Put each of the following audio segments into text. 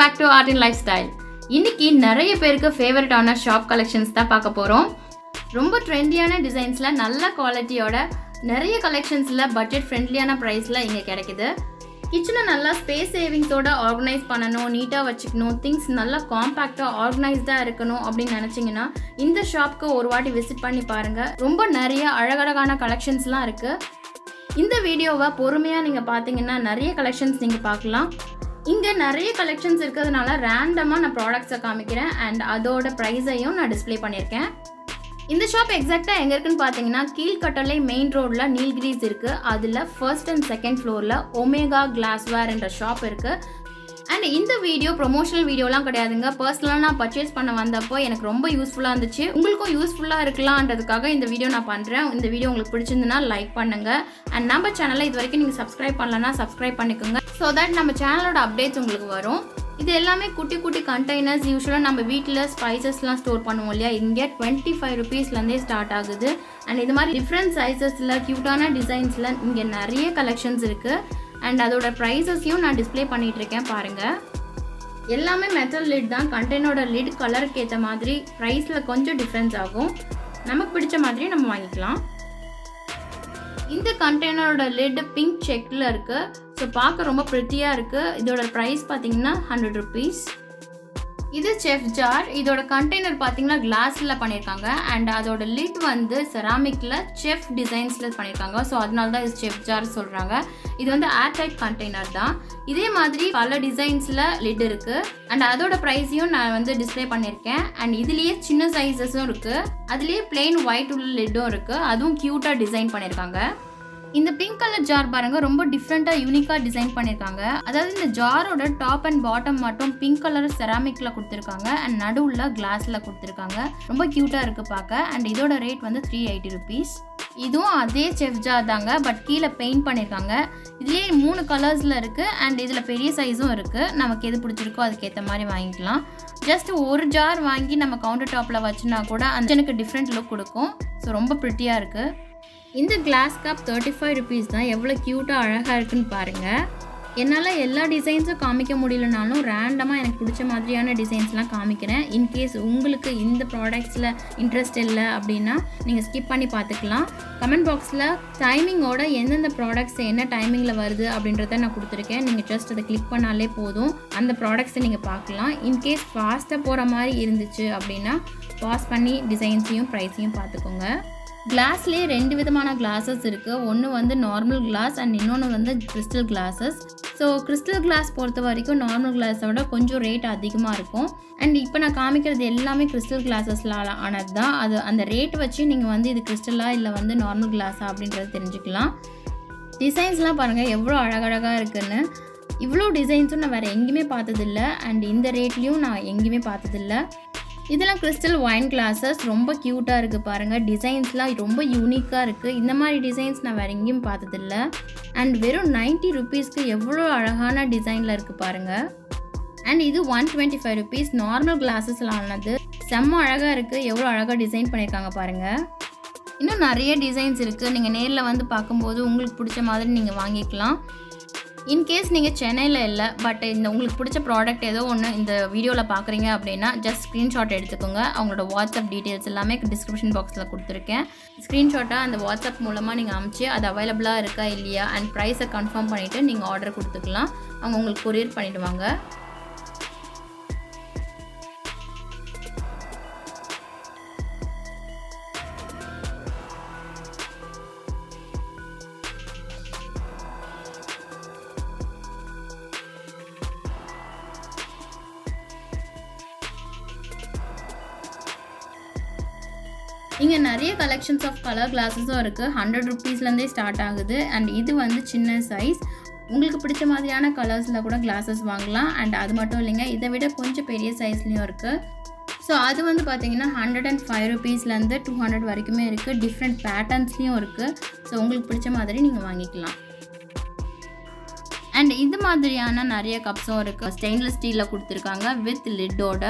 back to art in lifestyle இன்னைக்கு நிறைய பேருக்கு ஃபேவரட்டான ஷாப் கலெக்ஷன்ஸ் தான் பார்க்க போகிறோம் ரொம்ப ட்ரெண்டியான டிசைன்ஸில் நல்ல குவாலிட்டியோட நிறைய கலெக்ஷன்ஸில் பட்ஜெட் ஃப்ரெண்ட்லியான ப்ரைஸில் இங்கே கிடைக்குது கிச்சனை நல்லா ஸ்பேஸ் சேவிங்ஸோட ஆர்கனைஸ் பண்ணணும் நீட்டாக வச்சுக்கணும் திங்ஸ் நல்லா காம்பேக்டாக ஆர்கனைஸ்டாக இருக்கணும் அப்படின்னு நினச்சிங்கன்னா இந்த ஷாப்க்கு ஒரு வாட்டி விசிட் பண்ணி பாருங்கள் ரொம்ப நிறைய அழகழகான கலெக்ஷன்ஸ்லாம் இருக்குது இந்த வீடியோவை பொறுமையாக நீங்கள் பார்த்தீங்கன்னா நிறைய கலெக்ஷன்ஸ் நீங்கள் பார்க்கலாம் இங்கே நிறைய கலெக்ஷன்ஸ் இருக்கிறதுனால ரேண்டமாக நான் ப்ராடக்ட்ஸை காமிக்கிறேன் அண்ட் அதோட ப்ரைஸையும் நான் டிஸ்ப்ளே பண்ணியிருக்கேன் இந்த ஷாப் எக்ஸாக்டாக எங்கே இருக்குன்னு பார்த்தீங்கன்னா கீழ்கட்டளை மெயின் ரோடில் நீல்கிரிஸ் இருக்குது அதில் ஃபர்ஸ்ட் அண்ட் செகண்ட் ஃப்ளோரில் ஒமேகா கிளாஸ்வேர் என்ற ஷாப் இருக்குது அண்ட் இந்த வீடியோ ப்ரொமோஷனல் வீடியோலாம் கிடையாதுங்க பர்சனலாக நான் பர்ச்சேஸ் பண்ண வந்தப்போ எனக்கு ரொம்ப யூஸ்ஃபுல்லாக இருந்துச்சு உங்களுக்கும் யூஸ்ஃபுல்லாக இருக்கலான்றதுக்காக இந்த வீடியோ நான் பண்ணுறேன் இந்த வீடியோ உங்களுக்கு பிடிச்சிருந்துன்னா லைக் பண்ணுங்கள் அண்ட் நம்ம சேனலை இது வரைக்கும் நீங்கள் சப்ஸ்கிரைப் பண்ணலன்னா சப்ஸ்கிரைப் பண்ணிக்கோங்க ஸோ தட் நம்ம சேனலோட அப்டேட்ஸ் உங்களுக்கு வரும் இது எல்லாமே குட்டி குட்டி கண்டெய்னர்ஸ் யூஸ்வலாக நம்ம வீட்டில் ஸ்பைசஸ்லாம் ஸ்டோர் பண்ணுவோம் இல்லையா இங்கே டுவெண்ட்டி ஃபைவ் ருபீஸ்லேருந்தே ஸ்டார்ட் ஆகுது அண்ட் இது மாதிரி டிஃப்ரெண்ட் சைஸஸில் க்யூட்டான டிசைன்ஸில் இங்கே நிறைய கலெக்ஷன்ஸ் இருக்குது அண்ட் அதோட ப்ரைஸஸையும் நான் டிஸ்ப்ளே பண்ணிகிட்டு இருக்கேன் பாருங்கள் எல்லாமே மெட்டல் லிட் தான் கண்டெய்னரோட லிட் கலருக்கு ஏற்ற மாதிரி ப்ரைஸில் கொஞ்சம் டிஃப்ரென்ஸ் ஆகும் நமக்கு பிடிச்ச மாதிரி நம்ம வாங்கிக்கலாம் இந்த கண்டெய்னரோட லிட் பிங்க் செக்கில் இருக்குது ஸோ பார்க்க ரொம்ப ப்ரிட்டியாக இருக்குது இதோட ப்ரைஸ் பார்த்தீங்கன்னா ஹண்ட்ரட் ருபீஸ் இது செஃப் ஜார் இதோட கண்டெய்னர் பார்த்தீங்கன்னா கிளாஸில் பண்ணியிருக்காங்க அண்ட் அதோட லிட் வந்து செராமிக்கில் செஃப் டிசைன்ஸில் பண்ணியிருக்காங்க ஸோ அதனால தான் இது செஃப் ஜார் சொல்கிறாங்க இது வந்து ஏர்டைட் கண்டெய்னர் தான் இதே மாதிரி பல டிசைன்ஸில் லிட் இருக்குது அண்ட் அதோட ப்ரைஸையும் நான் வந்து டிஸ்பிளே பண்ணியிருக்கேன் அண்ட் இதுலேயே சின்ன சைஸஸும் இருக்குது அதுலேயே பிளெயின் ஒயிட் உள்ள லிட்டும் இருக்குது அதுவும் க்யூட்டாக டிசைன் பண்ணியிருக்காங்க இந்த பிங்க் கலர் ஜார் பாருங்க ரொம்ப டிஃப்ரெண்ட்டாக யூனிக்காக டிசைன் பண்ணியிருக்காங்க அதாவது இந்த ஜாரோட டாப் அண்ட் பாட்டம் மட்டும் பிங்க் கலர் செராமிக்கில் கொடுத்துருக்காங்க அண்ட் நடுவில் கிளாஸில் கொடுத்துருக்காங்க ரொம்ப க்யூட்டாக இருக்குது பார்க்க அண்ட் இதோட ரேட் வந்து த்ரீ எயிட்டி ருபீஸ் இதுவும் அதே செஃப் ஜார் தாங்க பட் கீழே பெயிண்ட் பண்ணியிருக்காங்க இதுலேயே மூணு கலர்ஸில் இருக்குது அண்ட் இதில் பெரிய சைஸும் இருக்குது நமக்கு எது பிடிச்சிருக்கோ அதுக்கேற்ற மாதிரி வாங்கிக்கலாம் ஜஸ்ட் ஒரு ஜார் வாங்கி நம்ம கவுண்டர் டாப்பில் வச்சுனா கூட அந்த எனக்கு டிஃப்ரெண்ட் லுக் கொடுக்கும் ஸோ ரொம்ப ப்ரிட்டியாக இருக்குது இந்த glass cup thirty five rupees தான் எவ்வளோ க்யூட்டாக அழகாக இருக்குன்னு பாருங்கள் என்னால் எல்லா டிசைன்ஸும் காமிக்க முடியலனாலும் ரேண்டமாக எனக்கு பிடிச்ச மாதிரியான டிசைன்ஸ்லாம் காமிக்கிறேன் இன்கேஸ் உங்களுக்கு இந்த ப்ராடக்ட்ஸில் இன்ட்ரெஸ்ட் இல்லை அப்படின்னா நீங்கள் ஸ்கிப் பண்ணி பார்த்துக்கலாம் கமெண்ட் பாக்ஸில் டைமிங்கோட எந்தெந்த ப்ராடக்ட்ஸ் என்ன டைமிங்கில் வருது அப்படின்றத நான் கொடுத்துருக்கேன் நீங்கள் ஜஸ்ட் அதை கிளிக் பண்ணாலே போதும் அந்த ப்ராடக்ட்ஸை நீங்கள் பார்க்கலாம் இன்கேஸ் ஃபாஸ்ட்டாக போகிற மாதிரி இருந்துச்சு அப்படின்னா பாஸ் பண்ணி டிசைன்ஸையும் ப்ரைஸையும் பார்த்துக்கோங்க கிளாஸ்லேயே ரெண்டு விதமான கிளாஸஸ் இருக்குது ஒன்று வந்து நார்மல் கிளாஸ் அண்ட் இன்னொன்று வந்து crystal glasses so crystal glass பொறுத்த வரைக்கும் நார்மல் கிளாஸை விட கொஞ்சம் ரேட் அதிகமாக இருக்கும் அண்ட் இப்போ நான் காமிக்கிறது எல்லாமே கிறிஸ்டல் கிளாஸஸில் ஆனது தான் அது அந்த ரேட் வச்சு நீங்கள் வந்து இது கிறிஸ்டலாக இல்லை வந்து நார்மல் கிளாஸா அப்படின்றத தெரிஞ்சுக்கலாம் டிசைன்ஸ்லாம் பாருங்கள் எவ்வளோ அழகழகாக இருக்குன்னு இவ்வளோ டிசைன்ஸும் நான் வேறு எங்கேயுமே பார்த்ததில்ல அண்ட் இந்த ரேட்லேயும் நான் எங்கேயுமே பார்த்ததில்ல இதெல்லாம் கிறிஸ்டல் ஒயின் கிளாஸஸ் ரொம்ப க்யூட்டாக இருக்குது பாருங்கள் டிசைன்ஸ்லாம் ரொம்ப யூனிக்காக இருக்குது இந்த மாதிரி டிசைன்ஸ் நான் வேறு எங்கேயும் பார்த்ததில்ல அண்ட் வெறும் நைன்ட்டி ருபீஸ்க்கு எவ்வளோ அழகான டிசைனில் இருக்குது பாருங்கள் அண்ட் இது one twenty five rupees normal கிளாஸஸில் ஆனது செம்ம அழகாக இருக்குது எவ்வளோ அழகாக டிசைன் பண்ணியிருக்காங்க பாருங்கள் இன்னும் நிறைய டிசைன்ஸ் இருக்குது நீங்கள் நேரில் வந்து பார்க்கும்போது உங்களுக்கு பிடிச்ச மாதிரி நீங்கள் வாங்கிக்கலாம் இன்கேஸ் நீங்கள் சென்னையில் இல்லை பட் இந்த உங்களுக்கு பிடிச்ச ப்ராடக்ட் ஏதோ ஒன்று இந்த வீடியோவில் பார்க்குறீங்க அப்படின்னா ஜஸ்ட் ஸ்க்ரீன்ஷாட் எடுத்துக்கோங்க அவங்களோட வாட்ஸ்அப் டீட்டெயில்ஸ் எல்லாமே டிஸ்கிரிப்ஷன் பாக்ஸில் கொடுத்துருக்கேன் ஸ்க்ரீன்ஷாட்டாக அந்த வாட்ஸ்அப் மூலமாக நீங்கள் அமுச்சு அது அவைலபிளாக இருக்கா இல்லையா அண்ட் ப்ரைஸை கன்ஃபார்ம் பண்ணிவிட்டு நீங்கள் ஆர்டர் கொடுத்துக்கலாம் அவங்க உங்களுக்கு கொரியர் பண்ணிவிடுவாங்க இங்கே நிறைய கலெக்ஷன்ஸ் ஆஃப் கலர் கிளாஸஸும் இருக்குது ஹண்ட்ரட் ருபீஸ்லேருந்தே ஸ்டார்ட் ஆகுது அண்ட் இது வந்து சின்ன சைஸ் உங்களுக்கு பிடிச்ச மாதிரியான கலர்ஸில் கூட கிளாஸஸ் வாங்கலாம் அண்ட் அது மட்டும் இல்லைங்க இதை விட கொஞ்சம் பெரிய சைஸ்லேயும் இருக்குது ஸோ அது வந்து பார்த்தீங்கன்னா ஹண்ட்ரட் அண்ட் ஃபைவ் ருபீஸ்லேருந்து டூ ஹண்ட்ரட் வரைக்குமே இருக்குது டிஃப்ரெண்ட் பேட்டர்ன்ஸ்லேயும் இருக்குது ஸோ உங்களுக்கு பிடிச்ச மாதிரி நீங்கள் வாங்கிக்கலாம் அண்ட் இது மாதிரியான நிறைய கப்ஸும் இருக்குது ஸ்டெயின்லெஸ் ஸ்டீலில் கொடுத்துருக்காங்க வித் லிட்டோட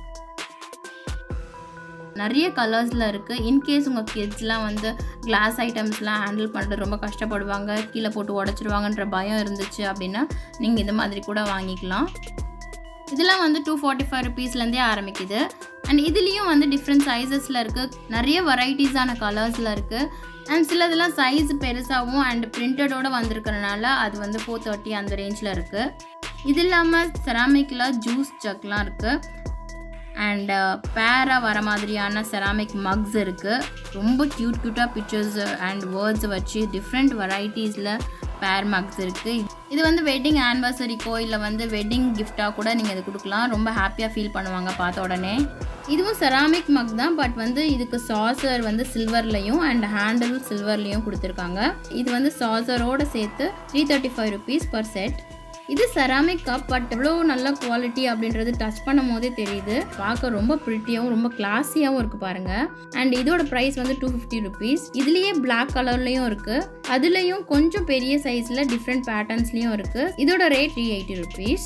நிறைய கலர்ஸில் இருக்குது இன்கேஸ் உங்கள் கிட்ஸ்லாம் வந்து கிளாஸ் ஐட்டம்ஸ்லாம் ஹேண்டில் பண்ணுறது ரொம்ப கஷ்டப்படுவாங்க கீழே போட்டு உடச்சிருவாங்கன்ற பயம் இருந்துச்சு அப்படின்னா நீங்கள் இந்த மாதிரி கூட வாங்கிக்கலாம் இதெல்லாம் வந்து டூ ஃபார்ட்டி ஃபைவ் ருபீஸ்லேருந்தே ஆரம்பிக்குது அண்ட் இதுலேயும் வந்து டிஃப்ரெண்ட் சைஸஸில் இருக்குது நிறைய வெரைட்டிஸான கலர்ஸில் இருக்குது அண்ட் சிலதெல்லாம் சைஸ் பெருசாகவும் அண்ட் பிரிண்டடோடு வந்திருக்கிறனால அது வந்து ஃபோர் தேர்ட்டி அந்த ரேஞ்சில் இருக்குது இது இல்லாமல் செராமிக்கில் ஜூஸ் ஜக்லாம் இருக்குது அண்ட் பேராக வர மாதிரியான செராமிக் மக்ஸ் இருக்குது ரொம்ப க்யூட் க்யூட்டாக பிக்சர்ஸ் அண்ட் வேர்ட்ஸ் வச்சு டிஃப்ரெண்ட் வெரைட்டிஸில் பேர் மக்ஸ் இருக்குது இது வந்து வெட்டிங் ஆனிவர்சரிக்கோ இல்லை வந்து வெட்டிங் கிஃப்டாக கூட நீங்கள் இது கொடுக்கலாம் ரொம்ப ஹாப்பியாக ஃபீல் பண்ணுவாங்க பார்த்த உடனே இதுவும் செராமிக் மக் தான் பட் வந்து இதுக்கு சாசர் வந்து சில்வர்லேயும் அண்ட் ஹேண்டில் சில்வர்லேயும் கொடுத்துருக்காங்க இது வந்து சாசரோடு சேர்த்து three thirty five rupees per set இது செராமிக் கப் பட் எவ்வளோ நல்ல குவாலிட்டி அப்படின்றது டச் பண்ணும் போதே தெரியுது பார்க்க ரொம்ப ப்ரிட்டியாகவும் ரொம்ப கிளாஸியாகவும் இருக்குது பாருங்க அண்ட் இதோட ப்ரைஸ் வந்து டூ ஃபிஃப்டி ருபீஸ் இதுலேயே பிளாக் கலர்லேயும் இருக்குது அதுலேயும் கொஞ்சம் பெரிய சைஸில் டிஃப்ரெண்ட் பேட்டர்ன்ஸ்லேயும் இருக்குது இதோட ரேட் த்ரீ எயிட்டி ருபீஸ்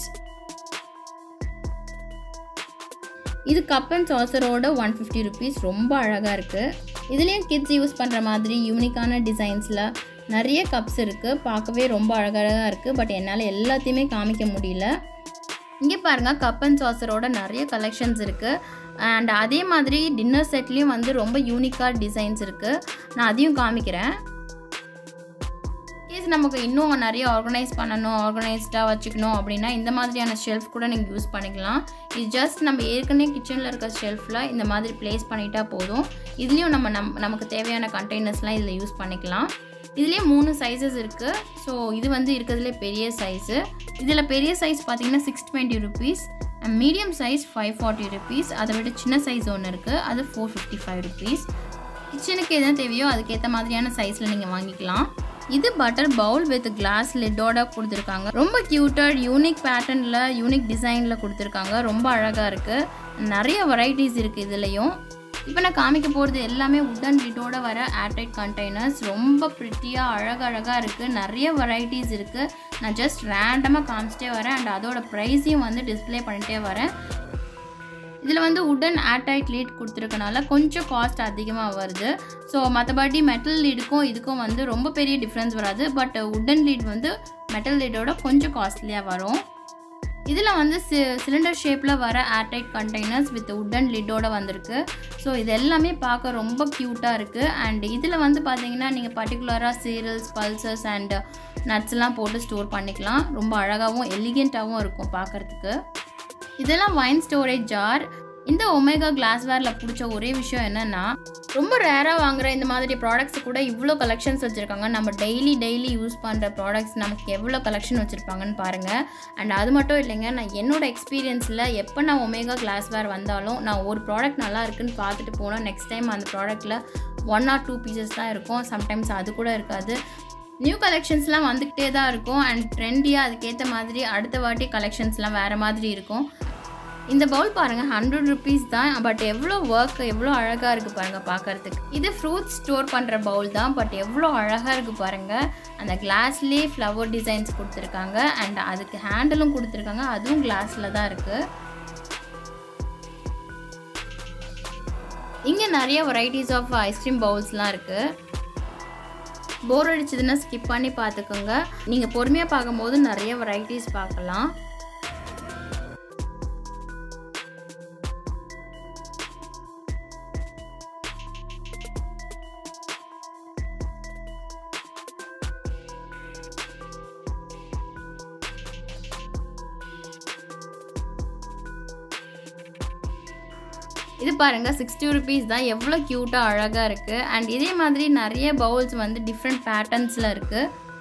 இது கப் அண்ட் சாசரோட ஒன் ஃபிஃப்டி ருபீஸ் ரொம்ப அழகாக இருக்குது இதுலேயும் கிட்ஸ் யூஸ் பண்ணுற மாதிரி யூனிக்கான டிசைன்ஸில் நிறைய கப்ஸ் இருக்குது பார்க்கவே ரொம்ப அழகழகாக இருக்குது பட் என்னால் எல்லாத்தையுமே காமிக்க முடியல இங்கே பாருங்கள் கப் அண்ட் சாசரோட நிறைய கலெக்ஷன்ஸ் இருக்குது அண்ட் அதே மாதிரி டின்னர் செட்லேயும் வந்து ரொம்ப யூனிக்காக டிசைன்ஸ் இருக்குது நான் அதையும் காமிக்கிறேன் கேஸ் நமக்கு இன்னும் நிறைய ஆர்கனைஸ் பண்ணணும் ஆர்கனைஸ்டாக வச்சுக்கணும் அப்படின்னா இந்த மாதிரியான ஷெல்ஃப் கூட நீங்கள் யூஸ் பண்ணிக்கலாம் இது ஜஸ்ட் நம்ம ஏற்கனவே கிச்சனில் இருக்க ஷெல்ஃபில் இந்த மாதிரி ப்ளேஸ் பண்ணிட்டா போதும் இதுலேயும் நம்ம நம் நமக்கு தேவையான கண்டெய்னர்ஸ்லாம் இதில் யூஸ் பண்ணிக்கலாம் இதுலேயே மூணு சைஸஸ் இருக்குது ஸோ இது வந்து இருக்கிறதுலே பெரிய சைஸு இதில் பெரிய சைஸ் பார்த்தீங்கன்னா six twenty rupees medium size five forty rupees அதை விட சின்ன சைஸ் ஒன்று இருக்குது அது ஃபோர் ஃபிஃப்டி ஃபைவ் ருபீஸ் கிச்சனுக்கு எது தேவையோ அதுக்கேற்ற மாதிரியான சைஸில் நீங்கள் வாங்கிக்கலாம் இது பட்டர் பவுல் வித் கிளாஸ் லிட்டோட கொடுத்துருக்காங்க ரொம்ப க்யூட்டட் யூனிக் பேட்டர்னில் யூனிக் டிசைனில் கொடுத்துருக்காங்க ரொம்ப அழகாக இருக்குது நிறைய வெரைட்டிஸ் இருக்குது இதுலேயும் இப்போ நான் காமிக்க போகிறது எல்லாமே உடன் லிட்டோட வர ஏர்டைட் கண்டெய்னர்ஸ் ரொம்ப ப்ரிட்டியாக அழகழகாக இருக்குது நிறைய வெரைட்டிஸ் இருக்குது நான் ஜஸ்ட் ரேண்டமாக காமிச்சிட்டே வரேன் அண்ட் அதோட ப்ரைஸையும் வந்து டிஸ்பிளே பண்ணிட்டே வரேன் இதில் வந்து உடன் ஏர்டைட் லீட் கொடுத்துருக்கனால கொஞ்சம் காஸ்ட் அதிகமாக வருது ஸோ மற்றபடி மெட்டல் லீடுக்கும் இதுக்கும் வந்து ரொம்ப பெரிய டிஃப்ரென்ஸ் வராது பட் உடன் லீட் வந்து மெட்டல் லீடோட கொஞ்சம் காஸ்ட்லியாக வரும் இதில் வந்து சி சிலிண்டர் ஷேப்பில் வர ஏர்டைட் கண்டெய்னர்ஸ் வித் உட்டன் லிட்டோட வந்திருக்கு ஸோ இது எல்லாமே பார்க்க ரொம்ப க்யூட்டாக இருக்குது அண்ட் இதில் வந்து பார்த்தீங்கன்னா நீங்கள் பர்டிகுலராக சீரியல்ஸ் பல்சஸ் அண்ட் நட்ஸ்லாம் போட்டு ஸ்டோர் பண்ணிக்கலாம் ரொம்ப அழகாகவும் எலிகெண்ட்டாகவும் இருக்கும் பார்க்குறதுக்கு இதெல்லாம் வைன் ஸ்டோரேஜ் ஜார் இந்த ஒமேகா கிளாஸ்வேரில் பிடிச்ச ஒரே விஷயம் என்னென்னா ரொம்ப ரேராக வாங்குற இந்த மாதிரி ப்ராடக்ட்ஸ் கூட இவ்வளோ கலெக்ஷன்ஸ் வச்சுருக்காங்க நம்ம டெய்லி டெய்லி யூஸ் பண்ணுற ப்ராடக்ட்ஸ் நமக்கு எவ்வளோ கலெக்ஷன் வச்சுருப்பாங்கன்னு பாருங்கள் அண்ட் அது மட்டும் இல்லைங்க நான் என்னோட எக்ஸ்பீரியன்ஸில் எப்போ நான் ஒமேகா கிளாஸ்வேர் வந்தாலும் நான் ஒரு ப்ராடக்ட் நல்லா இருக்குன்னு பார்த்துட்டு போனோம் நெக்ஸ்ட் டைம் அந்த ப்ராடக்ட்டில் ஒன் ஆர் டூ பீசஸ் தான் இருக்கும் சம்டைம்ஸ் அது கூட இருக்காது நியூ கலெக்ஷன்ஸ்லாம் வந்துக்கிட்டே தான் இருக்கும் அண்ட் ட்ரெண்டியாக அதுக்கேற்ற மாதிரி அடுத்த வாட்டி கலெக்ஷன்ஸ்லாம் வேறு மாதிரி இருக்கும் இந்த பவுல் பாருங்கள் ஹண்ட்ரட் ருபீஸ் தான் பட் எவ்வளோ ஒர்க் எவ்வளோ அழகாக இருக்குது பாருங்கள் பார்க்குறதுக்கு இது ஃப்ரூட்ஸ் ஸ்டோர் பண்ணுற பவுல் தான் பட் எவ்வளோ அழகாக இருக்குது பாருங்கள் அந்த கிளாஸ்லேயே ஃப்ளவர் டிசைன்ஸ் கொடுத்துருக்காங்க அண்ட் அதுக்கு ஹேண்டிலும் கொடுத்துருக்காங்க அதுவும் கிளாஸில் தான் இருக்குது இங்கே நிறைய வெரைட்டிஸ் ஆஃப் ஐஸ்கிரீம் பவுல்ஸ்லாம் இருக்குது போர் அடிச்சதுன்னா ஸ்கிப் பண்ணி பார்த்துக்கோங்க நீங்கள் பொறுமையாக பார்க்கும்போது நிறைய வெரைட்டிஸ் பார்க்கலாம் இது பாருங்க சிக்ஸ்டி ருபீஸ் தான் எவ்வளோ க்யூட்டாக அழகாக இருக்குது அண்ட் இதே மாதிரி நிறைய பவுல்ஸ் வந்து டிஃப்ரெண்ட் பேட்டர்ன்ஸில் இருக்குது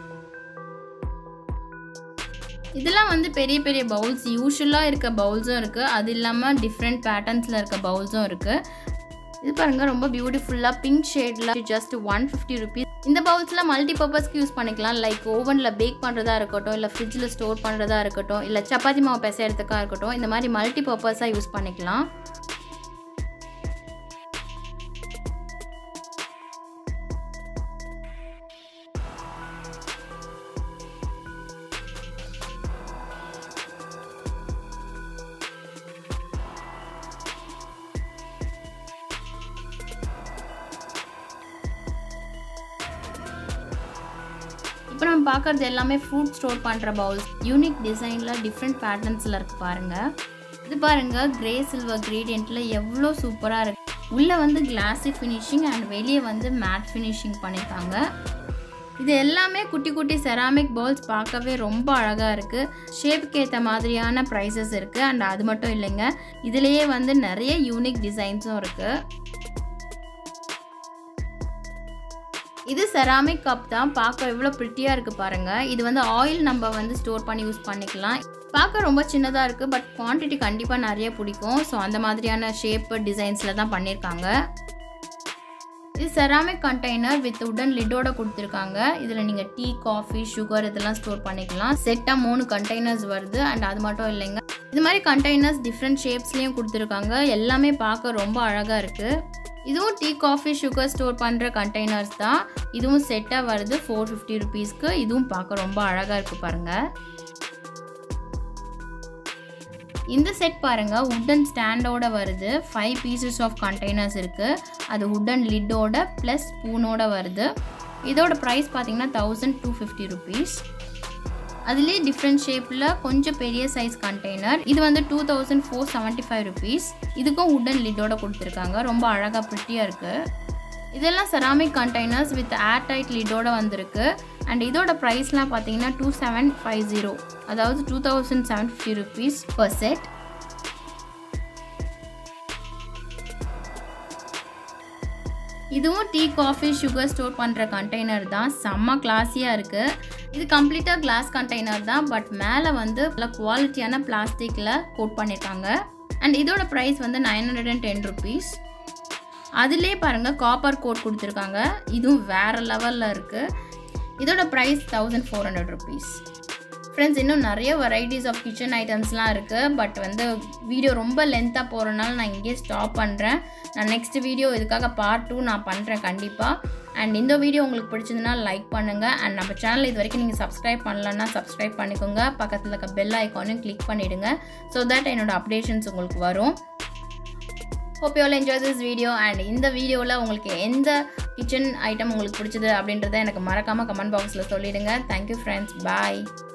இதெல்லாம் வந்து பெரிய பெரிய பவுல்ஸ் யூஸ்வலாக இருக்க பவுல்ஸும் இருக்குது அது இல்லாமல் டிஃப்ரெண்ட் பேட்டர்ன்ஸில் இருக்க பவுல்ஸும் இருக்குது இது பாருங்கள் ரொம்ப பியூட்டிஃபுல்லாக பிங்க் ஷேடில் ஜஸ்ட் ஒன் ஃபிஃப்டி ருபீஸ் இந்த பவுல்ஸ்லாம் மல்டி பர்பஸ்க்கு யூஸ் பண்ணிக்கலாம் லைக் ஓவனில் பேக் பண்ணுறதா இருக்கட்டும் இல்லை ஃப்ரிட்ஜில் ஸ்டோர் பண்ணுறதா இருக்கட்டும் இல்லை சப்பாத்தி மாவு பிசைறதுக்காக இருக்கட்டும் இந்த மாதிரி மல்டி பர்பஸாக யூஸ் பண்ணிக்கலாம் இப்போ நம்ம பார்க்குறது எல்லாமே ஃப்ரூட் ஸ்டோர் பண்ணுற பவுல்ஸ் யூனிக் டிசைனில் டிஃப்ரெண்ட் பேட்டர்ன்ஸில் இருக்குது பாருங்கள் இது பாருங்கள் கிரே சில்வர் கிரேடியண்ட்டில் எவ்வளோ சூப்பராக இருக்கு உள்ளே வந்து கிளாஸி ஃபினிஷிங் அண்ட் வெளியே வந்து மேட் ஃபினிஷிங் பண்ணியிருக்காங்க இது எல்லாமே குட்டி குட்டி செராமிக் பால்ஸ் பார்க்கவே ரொம்ப அழகாக இருக்குது ஷேப்புக்கு ஏற்ற மாதிரியான ப்ரைஸஸ் இருக்குது அண்ட் அது மட்டும் இல்லைங்க இதுலேயே வந்து நிறைய யூனிக் டிசைன்ஸும் இருக்குது இது செராமிக் கப் தான் பார்க்க எவ்வளோ ப்ரிட்டியாக இருக்குது பாருங்கள் இது வந்து ஆயில் நம்ம வந்து ஸ்டோர் பண்ணி யூஸ் பண்ணிக்கலாம் பார்க்க ரொம்ப சின்னதாக இருக்குது பட் குவான்டிட்டி கண்டிப்பாக நிறைய பிடிக்கும் ஸோ அந்த மாதிரியான ஷேப்பு டிசைன்ஸில் தான் பண்ணியிருக்காங்க இது செராமிக் கண்டெய்னர் வித் உடன் லிட்டோட கொடுத்துருக்காங்க இதில் நீங்கள் டீ காஃபி சுகர் இதெல்லாம் ஸ்டோர் பண்ணிக்கலாம் செட்டாக மூணு கண்டெய்னர்ஸ் வருது அண்ட் அது மட்டும் இல்லைங்க இது மாதிரி கண்டெய்னர்ஸ் டிஃப்ரெண்ட் ஷேப்ஸ்லேயும் கொடுத்துருக்காங்க எல்லாமே பார்க்க ரொம்ப அழகாக இருக்குது இதுவும் டீ காஃபி சுகர் ஸ்டோர் பண்ணுற கண்டெய்னர்ஸ் தான் இதுவும் செட்டாக வருது ஃபோர் ஃபிஃப்டி ருபீஸ்க்கு இதுவும் பார்க்க ரொம்ப அழகாக இருக்குது பாருங்கள் இந்த செட் பாருங்கள் உட்டன் ஸ்டாண்டோட வருது ஃபைவ் பீசஸ் ஆஃப் கண்டெய்னர்ஸ் இருக்குது அது உட்டன் லிட்டோட ப்ளஸ் ஸ்பூனோட வருது இதோட ப்ரைஸ் பார்த்தீங்கன்னா தௌசண்ட் டூ ஃபிஃப்டி ருபீஸ் அதுலேயே டிஃப்ரெண்ட் ஷேப்பில் கொஞ்சம் பெரிய சைஸ் கண்டெய்னர் இது வந்து two thousand four seventy five rupees இதுக்கும் உட்டன் லிட்டோட கொடுத்துருக்காங்க ரொம்ப அழகாக ப்ரிட்டியாக இருக்குது இதெல்லாம் ceramic containers with airtight லிட்டோட வந்திருக்கு அண்ட் இதோட ப்ரைஸ்லாம் பார்த்தீங்கன்னா டூ செவன் ஃபைவ் ஜீரோ அதாவது two thousand seven fifty rupees per set இதுவும் டீ காஃபி சுகர் ஸ்டோர் பண்ணுற கண்டெய்னர் தான் செம்ம கிளாஸியாக இருக்குது இது கம்ப்ளீட்டாக கிளாஸ் கண்டெய்னர் தான் பட் மேலே வந்து நல்ல குவாலிட்டியான பிளாஸ்டிக்கில் கோட் பண்ணியிருக்காங்க அண்ட் இதோட ப்ரைஸ் வந்து nine hundred and ten rupees அதிலே பாருங்கள் காப்பர் கோட் கொடுத்துருக்காங்க இதுவும் வேறு லெவலில் இருக்குது இதோட price thousand four hundred rupees friends இன்னும் நிறைய வெரைட்டிஸ் ஆஃப் கிச்சன் ஐட்டம்ஸ்லாம் இருக்குது பட் வந்து வீடியோ ரொம்ப லென்த்தாக போகிறனால நான் இங்கேயே ஸ்டாப் பண்ணுறேன் நான் நெக்ஸ்ட் வீடியோ இதுக்காக பார்ட் டூ நான் பண்ணுறேன் கண்டிப்பாக அண்ட் இந்த வீடியோ உங்களுக்கு பிடிச்சதுன்னா லைக் பண்ணுங்கள் அண்ட் நம்ம சேனல் இது வரைக்கும் நீங்கள் சப்ஸ்கிரைப் பண்ணலன்னா சப்ஸ்கிரைப் பண்ணிக்கோங்க பக்கத்தில் இருக்க பெல் ஐக்கானையும் கிளிக் பண்ணிவிடுங்க ஸோ தட் என்னோடய அப்டேஷன்ஸ் உங்களுக்கு வரும் hope you all enjoy this video and இந்த வீடியோவில் உங்களுக்கு எந்த கிச்சன் ஐட்டம் உங்களுக்கு பிடிச்சது அப்படின்றத எனக்கு மறக்காமல் கமெண்ட் பாக்ஸில் சொல்லிவிடுங்க தேங்க்யூ ஃப்ரெண்ட்ஸ் பாய்